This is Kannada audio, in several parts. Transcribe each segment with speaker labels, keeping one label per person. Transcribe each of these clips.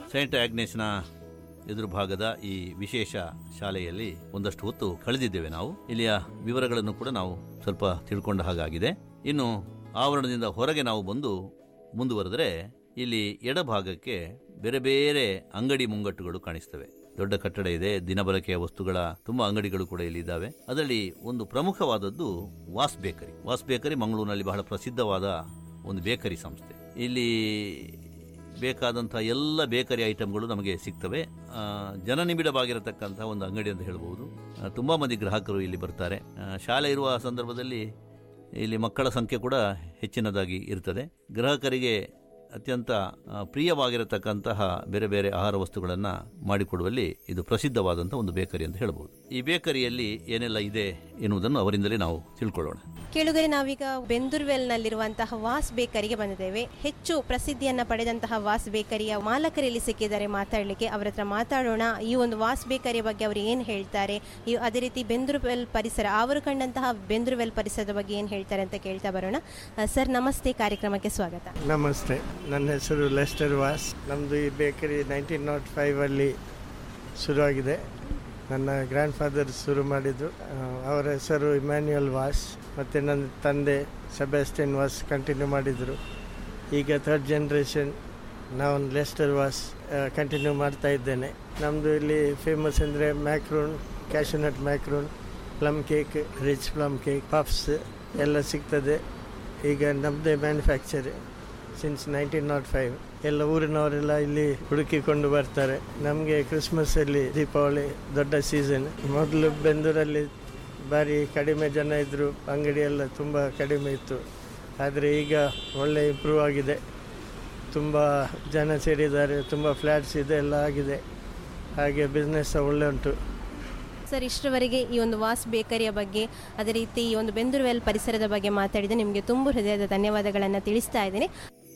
Speaker 1: ಸೈಂಟ್ ಆಗ್ನೇಸ್ನ ಎದುರು ಭಾಗದ ಈ ವಿಶೇಷ ಶಾಲೆಯಲ್ಲಿ ಒಂದಷ್ಟು ಹೊತ್ತು ಕಳೆದಿದ್ದೇವೆ ನಾವು ಇಲ್ಲಿಯ ವಿವರಗಳನ್ನು ಕೂಡ ನಾವು ಸ್ವಲ್ಪ ತಿಳ್ಕೊಂಡ ಹಾಗಾಗಿದೆ ಇನ್ನು ಆವರಣದಿಂದ ಹೊರಗೆ ನಾವು ಬಂದು ಮುಂದುವರೆದರೆ ಇಲ್ಲಿ ಎಡಭಾಗಕ್ಕೆ ಬೇರೆ ಬೇರೆ ಅಂಗಡಿ ಮುಂಗಟ್ಟುಗಳು ಕಾಣಿಸ್ತವೆ ದೊಡ್ಡ ಕಟ್ಟಡ ಇದೆ ದಿನಬಳಕೆಯ ವಸ್ತುಗಳ ತುಂಬಾ ಅಂಗಡಿಗಳು ಕೂಡ ಇಲ್ಲಿ ಇದ್ದಾವೆ ಅದರಲ್ಲಿ ಒಂದು ಪ್ರಮುಖವಾದದ್ದು ವಾಸ್ ಬೇಕರಿ ವಾಸ್ ಬೇಕರಿ ಮಂಗಳೂರಿನಲ್ಲಿ ಬಹಳ ಪ್ರಸಿದ್ಧವಾದ ಒಂದು ಬೇಕರಿ ಸಂಸ್ಥೆ ಇಲ್ಲಿ ಬೇಕಾದಂತಹ ಎಲ್ಲ ಬೇಕರಿ ಐಟಮ್ಗಳು ನಮಗೆ ಸಿಗ್ತವೆ ಆ, ಜನನಿಬಿಡವಾಗಿರತಕ್ಕಂತಹ ಒಂದು ಅಂಗಡಿ ಅಂತ ಹೇಳ್ಬೋದು ಆ, ತುಂಬಾ ಮಂದಿ ಗ್ರಾಹಕರು ಇಲ್ಲಿ ಬರ್ತಾರೆ ಆ, ಶಾಲೆ ಇರುವ ಸಂದರ್ಭದಲ್ಲಿ ಇಲ್ಲಿ ಮಕ್ಕಳ ಸಂಖ್ಯೆ ಕೂಡ ಹೆಚ್ಚಿನದಾಗಿ ಇರ್ತದೆ ಗ್ರಾಹಕರಿಗೆ ಅತ್ಯಂತ ಆ, ಪ್ರಿಯವಾಗಿರತಕ್ಕಂತಹ ಬೇರೆ ಬೇರೆ ಆಹಾರ ವಸ್ತುಗಳನ್ನು ಮಾಡಿಕೊಡುವಲ್ಲಿ ಇದು ಪ್ರಸಿದ್ಧವಾದಂಥ ಒಂದು ಬೇಕರಿ ಅಂತ ಹೇಳ್ಬೋದು ಈ ಬೇಕರಿಯಲ್ಲಿ ಏನೆಲ್ಲ ಇದೆ ಎನ್ನುವುದನ್ನು ಅವರಿಂದಲೇ ನಾವು ತಿಳ್ಕೊಳ್ಳೋಣ
Speaker 2: ಕೇಳುಗರೆ ನಾವೀಗ ಬೆಂದುರ್ವೆಲ್ನಲ್ಲಿರುವಂತಹ ವಾಸ್ ಬೇಕರಿಗೆ ಬಂದಿದ್ದೇವೆ ಹೆಚ್ಚು ಪ್ರಸಿದ್ಧಿಯನ್ನ ಪಡೆದಂತಹ ವಾಸ್ ಬೇಕರಿಯ ಮಾಲಕರಲ್ಲಿ ಸಿಕ್ಕಿದ್ದಾರೆ ಮಾತಾಡಲಿಕ್ಕೆ ಅವರ ಹತ್ರ ಮಾತಾಡೋಣ ಈ ಒಂದು ವಾಸ್ ಬೇಕರಿಯ ಬಗ್ಗೆ ಅವರು ಏನು ಹೇಳ್ತಾರೆ ಈ ಅದೇ ರೀತಿ ಬೆಂದುರ್ವೆಲ್ ಪರಿಸರ ಅವರು ಕಂಡಂತಹ ಬೆಂದುರ್ವೆಲ್ ಪರಿಸರದ ಬಗ್ಗೆ ಏನು ಹೇಳ್ತಾರೆ ಅಂತ ಕೇಳ್ತಾ ಬರೋಣ ಆ, ಸರ್ ನಮಸ್ತೆ ಕಾರ್ಯಕ್ರಮಕ್ಕೆ ಸ್ವಾಗತ
Speaker 3: ನಮಸ್ತೆ ನನ್ನ ಹೆಸರು ಲೆಸ್ಟರ್ ವಾಸ್ ನಮ್ಮದು ಈ ಬೇಕರಿ ನೈನ್ಟೀನ್ ನಾಟ್ ಫೈವಲ್ಲಿ ಶುರುವಾಗಿದೆ ನನ್ನ ಗ್ರ್ಯಾಂಡ್ ಫಾದರ್ ಶುರು ಮಾಡಿದ್ದು ಆ, ಅವರ ಹೆಸರು ಇಮ್ಯಾನ್ಯುಯಲ್ ವಾಸ್ ಮತ್ತು ನನ್ನ ತಂದೆ ಸೆಬಾಸ್ಟಿನ್ ವಾಸ್ ಕಂಟಿನ್ಯೂ ಮಾಡಿದರು ಈಗ ಥರ್ಡ್ ಜನ್ರೇಷನ್ ನಾವು ಲೆಸ್ಟರ್ ವಾಸ್ ಕಂಟಿನ್ಯೂ ಮಾಡ್ತಾ ಇದ್ದೇನೆ ನಮ್ಮದು ಇಲ್ಲಿ ಫೇಮಸ್ ಅಂದರೆ macaroon cashew nut macaroon plum cake rich plum cake puffs ಎಲ್ಲ ಸಿಗ್ತದೆ ಈಗ ನಮ್ಮದೇ manufacture since nineteen nought five ಎಲ್ಲ ಊರಿನವರೆಲ್ಲ ಇಲ್ಲಿ ಹುಡುಕಿಕೊಂಡು ಬರ್ತಾರೆ ನಮಗೆ ಕ್ರಿಸ್ಮಸ್ಸಲ್ಲಿ ದೀಪಾವಳಿ ದೊಡ್ಡ ಸೀಸನ್ ಮೊದಲು ಬೆಂದೂರಲ್ಲಿ ಭಾರಿ ಕಡಿಮೆ ಜನ ಇದ್ದರು ಅಂಗಡಿ ಎಲ್ಲ ತುಂಬ ಕಡಿಮೆ ಇತ್ತು ಆದರೆ ಈಗ ಒಳ್ಳೆ ಇಂಪ್ರೂವ್ ಆಗಿದೆ ತುಂಬ ಜನ ಸೇರಿದ್ದಾರೆ ತುಂಬ ಫ್ಲ್ಯಾಟ್ಸ್ ಇದೆ ಎಲ್ಲ ಆಗಿದೆ ಹಾಗೆ ಬಿಸ್ನೆಸ್ ಒಳ್ಳೆ ಉಂಟು
Speaker 2: ಸರ್ ಇಷ್ಟರವರೆಗೆ ಈ ಒಂದು ವಾಸ್ ಬೇಕರಿಯ ಬಗ್ಗೆ ಅದೇ ರೀತಿ ಈ ಒಂದು ಬೆಂದುರ್ವೆಲ್ ಪರಿಸರದ ಬಗ್ಗೆ ಮಾತಾಡಿದ ನಿಮಗೆ ತುಂಬ ಹೃದಯದ ಧನ್ಯವಾದಗಳನ್ನು ತಿಳಿಸ್ತಾ ಇದ್ದೇನೆ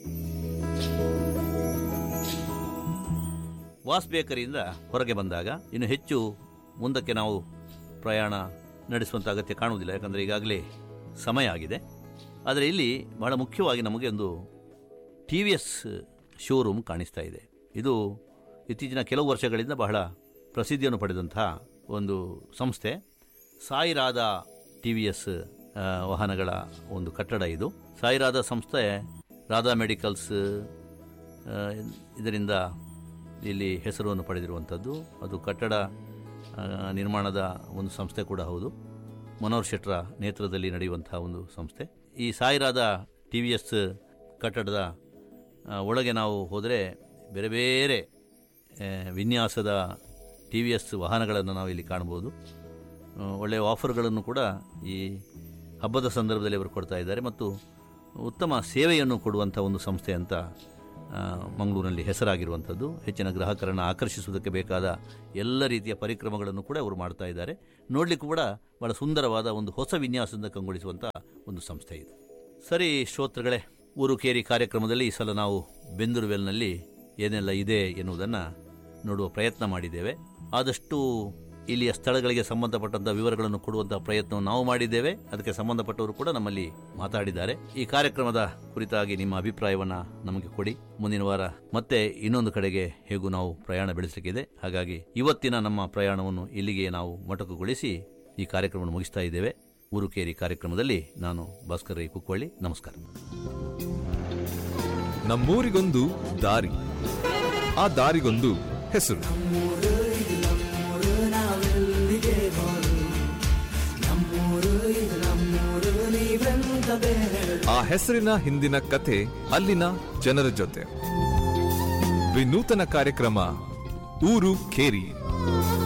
Speaker 1: ವಾಸ್ ಬೇಕರಿಯಿಂದ ಹೊರಗೆ ಬಂದಾಗ ಇನ್ನು ಹೆಚ್ಚು ಮುಂದಕ್ಕೆ ನಾವು ಪ್ರಯಾಣ ನಡೆಸುವಂಥ ಅಗತ್ಯ ಕಾಣುವುದಿಲ್ಲ ಯಾಕಂದರೆ ಈಗಾಗಲೇ ಸಮಯ ಆಗಿದೆ ಆದರೆ ಇಲ್ಲಿ ಬಹಳ ಮುಖ್ಯವಾಗಿ ನಮಗೆ ಒಂದು ಟಿ ವಿ ಎಸ್ ಶೋರೂಮ್ ಕಾಣಿಸ್ತಾ ಇದೆ ಇದು ಇತ್ತೀಚಿನ ಕೆಲವು ವರ್ಷಗಳಿಂದ ಬಹಳ ಪ್ರಸಿದ್ಧಿಯನ್ನು ಪಡೆದಂತಹ ಒಂದು ಸಂಸ್ಥೆ ಸಾಯಿರಾದ ಟಿ ವಿ ಎಸ್ ವಾಹನಗಳ ಒಂದು ಕಟ್ಟಡ ಇದು ಸಾಯಿರಾದ ಸಂಸ್ಥೆ ರಾಧಾ ಮೆಡಿಕಲ್ಸ್ ಆ, ಇದರಿಂದ ಇಲ್ಲಿ ಹೆಸರನ್ನು ಪಡೆದಿರುವಂಥದ್ದು ಅದು ಕಟ್ಟಡ ಆ, ನಿರ್ಮಾಣದ ಒಂದು ಸಂಸ್ಥೆ ಕೂಡ ಹೌದು ಮನೋಹರ್ ಶೆಟ್ರ ನೇತೃತ್ವದಲ್ಲಿ ನಡೆಯುವಂತಹ ಒಂದು ಸಂಸ್ಥೆ ಈ ಸಾಯಿರಾದ ಟಿ ವಿ ಎಸ್ ಕಟ್ಟಡದ ಆ, ಒಳಗೆ ನಾವು ಹೋದರೆ ಬೇರೆ ಬೇರೆ ಆ, ವಿನ್ಯಾಸದ ಟಿ ವಿ ಎಸ್ ವಾಹನಗಳನ್ನು ನಾವು ಇಲ್ಲಿ ಕಾಣ್ಬೋದು ಆ, ಒಳ್ಳೆಯ ಆಫರ್ಗಳನ್ನು ಕೂಡ ಈ ಹಬ್ಬದ ಸಂದರ್ಭದಲ್ಲಿ ಅವರು ಕೊಡ್ತಾ ಇದ್ದಾರೆ ಮತ್ತು ಉತ್ತಮ ಸೇವೆಯನ್ನು ಕೊಡುವಂಥ ಒಂದು ಸಂಸ್ಥೆ ಅಂತ ಆ, ಮಂಗಳೂರಿನಲ್ಲಿ ಹೆಸರಾಗಿರುವಂಥದ್ದು ಹೆಚ್ಚಿನ ಗ್ರಾಹಕರನ್ನು ಆಕರ್ಷಿಸುವುದಕ್ಕೆ ಬೇಕಾದ ಎಲ್ಲ ರೀತಿಯ ಪರಿಕ್ರಮಗಳನ್ನು ಕೂಡ ಅವರು ಮಾಡ್ತಾ ಇದ್ದಾರೆ ನೋಡಲಿಕ್ಕೂ ಕೂಡ ಬಹಳ ಸುಂದರವಾದ ಒಂದು ಹೊಸ ವಿನ್ಯಾಸದಿಂದ ಕಂಗೊಳಿಸುವಂಥ ಒಂದು ಸಂಸ್ಥೆ ಇದು ಸರಿ ಶ್ರೋತೃಗಳೇ ಊರು ಕೇರಿ ಕಾರ್ಯಕ್ರಮದಲ್ಲಿ ಈ ಸಲ ನಾವು ಬೆಂದೂರುವೆಲ್ನಲ್ಲಿ ಏನೆಲ್ಲ ಇದೆ ಎನ್ನುವುದನ್ನು ನೋಡುವ ಪ್ರಯತ್ನ ಮಾಡಿದ್ದೇವೆ ಆದಷ್ಟು ಇಲ್ಲಿಯ ಸ್ಥಳಗಳಿಗೆ ಸಂಬಂಧಪಟ್ಟಂತ ವಿವರಗಳನ್ನು ಕೊಡುವಂತಹ ಪ್ರಯತ್ನವನ್ನು ನಾವು ಮಾಡಿದ್ದೇವೆ ಅದಕ್ಕೆ ಸಂಬಂಧಪಟ್ಟವರು ಕೂಡ ನಮ್ಮಲ್ಲಿ ಮಾತಾಡಿದ್ದಾರೆ ಈ ಕಾರ್ಯಕ್ರಮದ ಕುರಿತಾಗಿ ನಿಮ್ಮ ಅಭಿಪ್ರಾಯವನ್ನ ನಮಗೆ ಕೊಡಿ ಮುಂದಿನ ವಾರ ಮತ್ತೆ ಇನ್ನೊಂದು ಕಡೆಗೆ ಹೇಗೂ ನಾವು ಪ್ರಯಾಣ ಬೆಳೆಸಲಿಕ್ಕಿದೆ ಹಾಗಾಗಿ ಇವತ್ತಿನ ನಮ್ಮ ಪ್ರಯಾಣವನ್ನು ಇಲ್ಲಿಗೆ ನಾವು ಮೊಟಕುಗೊಳಿಸಿ ಈ ಕಾರ್ಯಕ್ರಮವನ್ನು ಮುಗಿಸ್ತಾ ಇದ್ದೇವೆ ಊರುಕೇರಿ ಕಾರ್ಯಕ್ರಮದಲ್ಲಿ ನಾನು ಭಾಸ್ಕರ್ ರೈ ಕುಕ್ಕೊಳ್ಳಿ ನಮಸ್ಕಾರ
Speaker 4: ನಮ್ಮೂರಿಗೊಂದು ದಾರಿ ಆ ದಾರಿಗೊಂದು ಹೆಸರು ಆ ಹೆಸರಿನ ಹಿಂದಿನ ಕಥೆ ಅಲ್ಲಿನ ಜನರ ಜೊತೆ ವಿನೂತನ ಕಾರ್ಯಕ್ರಮ ಊರು ಕೇರಿ